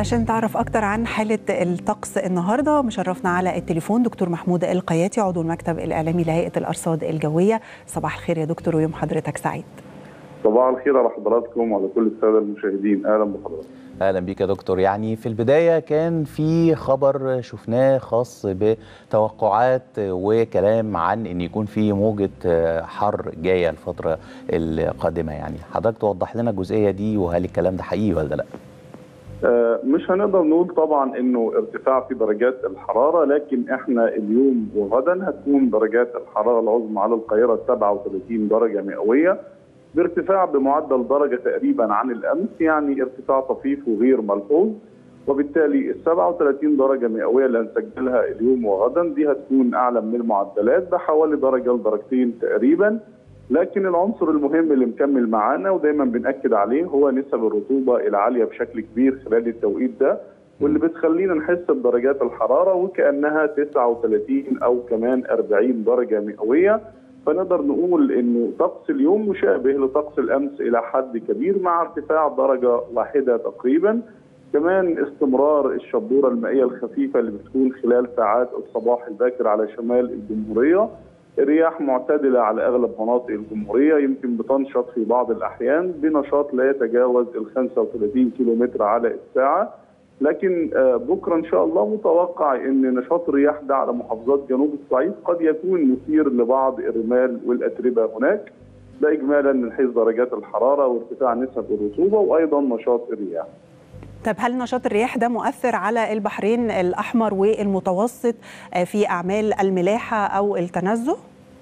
عشان تعرف اكتر عن حاله الطقس النهارده مشرفنا على التليفون دكتور محمود القياتي عضو المكتب الاعلامي لهيئه الارصاد الجويه صباح الخير يا دكتور ويوم حضرتك سعيد صباح الخير على حضراتكم وعلى كل الساده المشاهدين اهلا بحضرتك اهلا بيك يا دكتور يعني في البدايه كان في خبر شفناه خاص بتوقعات وكلام عن ان يكون في موجه حر جايه الفتره القادمه يعني حضرتك توضح لنا الجزئيه دي وهل الكلام ده حقيقي ولا لا مش هنقدر نقول طبعا انه ارتفاع في درجات الحراره لكن احنا اليوم وغدا هتكون درجات الحراره العظمى على القاهره 37 درجه مئويه بارتفاع بمعدل درجه تقريبا عن الامس يعني ارتفاع طفيف وغير ملحوظ وبالتالي ال 37 درجه مئويه اللي هنسجلها اليوم وغدا دي هتكون اعلى من المعدلات بحوالي درجه لدرجتين تقريبا لكن العنصر المهم اللي مكمل معانا ودايما بناكد عليه هو نسب الرطوبه العاليه بشكل كبير خلال التوقيت ده واللي بتخلينا نحس بدرجات الحراره وكانها 39 او كمان 40 درجه مئويه فنقدر نقول انه طقس اليوم مشابه لطقس الامس الى حد كبير مع ارتفاع درجه واحده تقريبا كمان استمرار الشبوره المائيه الخفيفه اللي بتكون خلال ساعات الصباح الباكر على شمال الجمهوريه الرياح معتدله على اغلب مناطق الجمهوريه يمكن بتنشط في بعض الاحيان بنشاط لا يتجاوز ال 35 كيلومتر على الساعه لكن بكره ان شاء الله متوقع ان نشاط الرياح ده على محافظات جنوب الصعيد قد يكون مثير لبعض الرمال والاتربه هناك ده اجمالا من حيث درجات الحراره وارتفاع نسب الرطوبه وايضا نشاط الرياح. طب هل نشاط الرياح ده مؤثر على البحرين الاحمر والمتوسط في اعمال الملاحه او التنزه؟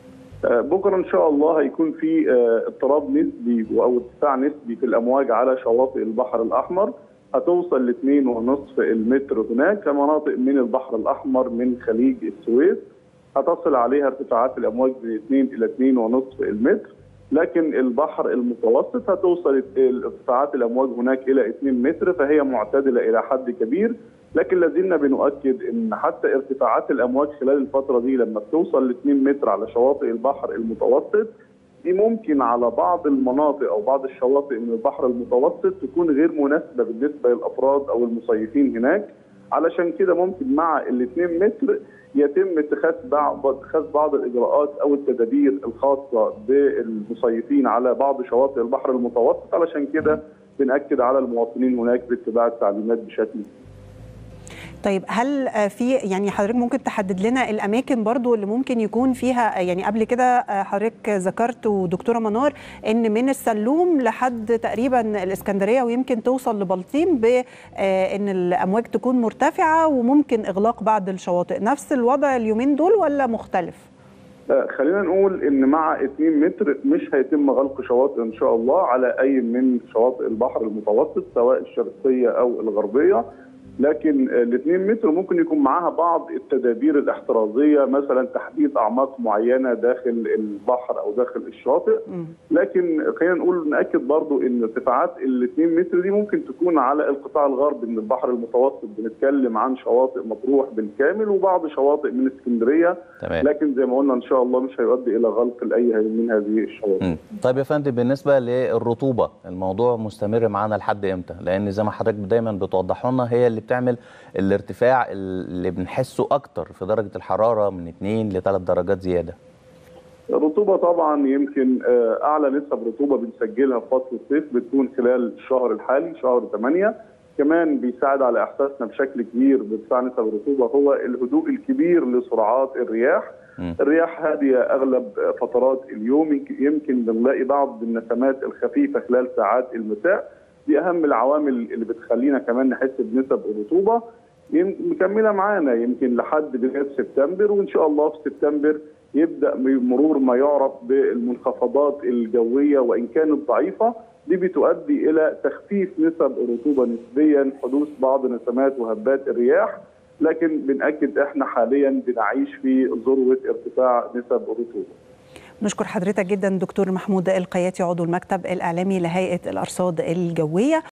بكره ان شاء الله هيكون في اضطراب نسبي او ارتفاع نسبي في الامواج على شواطئ البحر الاحمر هتوصل ل 2.5 المتر هناك مناطق من البحر الاحمر من خليج السويس هتصل عليها ارتفاعات الامواج من 2 الى 2.5 المتر لكن البحر المتوسط هتوصل ارتفاعات الامواج هناك الى 2 متر فهي معتدله الى حد كبير لكن لازلنا بنؤكد ان حتى ارتفاعات الامواج خلال الفتره دي لما بتوصل ل 2 متر على شواطئ البحر المتوسط دي ممكن على بعض المناطق او بعض الشواطئ من البحر المتوسط تكون غير مناسبه بالنسبه للافراد او المصيفين هناك علشان كده ممكن مع ال 2 متر يتم اتخاذ بعض اتخاذ بعض الاجراءات او التدابير الخاصه بالمصيفين على بعض شواطئ البحر المتوسط علشان كده بناكد على المواطنين هناك باتباع التعليمات بشكل طيب هل في يعني حضرتك ممكن تحدد لنا الاماكن برضو اللي ممكن يكون فيها يعني قبل كده حضرتك ذكرت ودكتوره منار ان من السلوم لحد تقريبا الاسكندريه ويمكن توصل لبلطيم بان الامواج تكون مرتفعه وممكن اغلاق بعض الشواطئ نفس الوضع اليومين دول ولا مختلف؟ خلينا نقول ان مع 2 متر مش هيتم غلق شواطئ ان شاء الله على اي من شواطئ البحر المتوسط سواء الشرقيه او الغربيه لكن ال 2 متر ممكن يكون معاها بعض التدابير الاحترازيه مثلا تحديد اعماق معينه داخل البحر او داخل الشاطئ لكن خلينا نقول ناكد برضو ان ارتفاعات ال 2 متر دي ممكن تكون على القطاع الغربي من البحر المتوسط بنتكلم عن شواطئ مطروح بالكامل وبعض شواطئ من اسكندريه تمام. لكن زي ما قلنا ان شاء الله مش هيؤدي الى غلق لاي من هذه الشواطئ. طيب يا فندم بالنسبه للرطوبه الموضوع مستمر معانا لحد امتى؟ لان زي ما حضرتك دايما بتوضحوا لنا هي اللي بتعمل الارتفاع اللي بنحسه اكتر في درجه الحراره من 2 ل 3 درجات زياده. الرطوبه طبعا يمكن اعلى نسب رطوبه بنسجلها في فصل الصيف بتكون خلال الشهر الحالي شهر 8 كمان بيساعد على احساسنا بشكل كبير بارتفاع نسب الرطوبه هو الهدوء الكبير لسرعات الرياح م. الرياح هاديه اغلب فترات اليوم يمكن بنلاقي بعض النسمات الخفيفه خلال ساعات المساء دي اهم العوامل اللي بتخلينا كمان نحس بنسب الرطوبه مكمله معانا يمكن لحد بدايه سبتمبر وان شاء الله في سبتمبر يبدا مرور ما يعرف بالمنخفضات الجويه وان كانت ضعيفه دي بتؤدي الى تخفيف نسب الرطوبه نسبيا حدوث بعض نسمات وهبات الرياح لكن بنأكد احنا حاليا بنعيش في ذروه ارتفاع نسب الرطوبه نشكر حضرتك جدا دكتور محمود القياتي عضو المكتب الاعلامي لهيئه الارصاد الجويه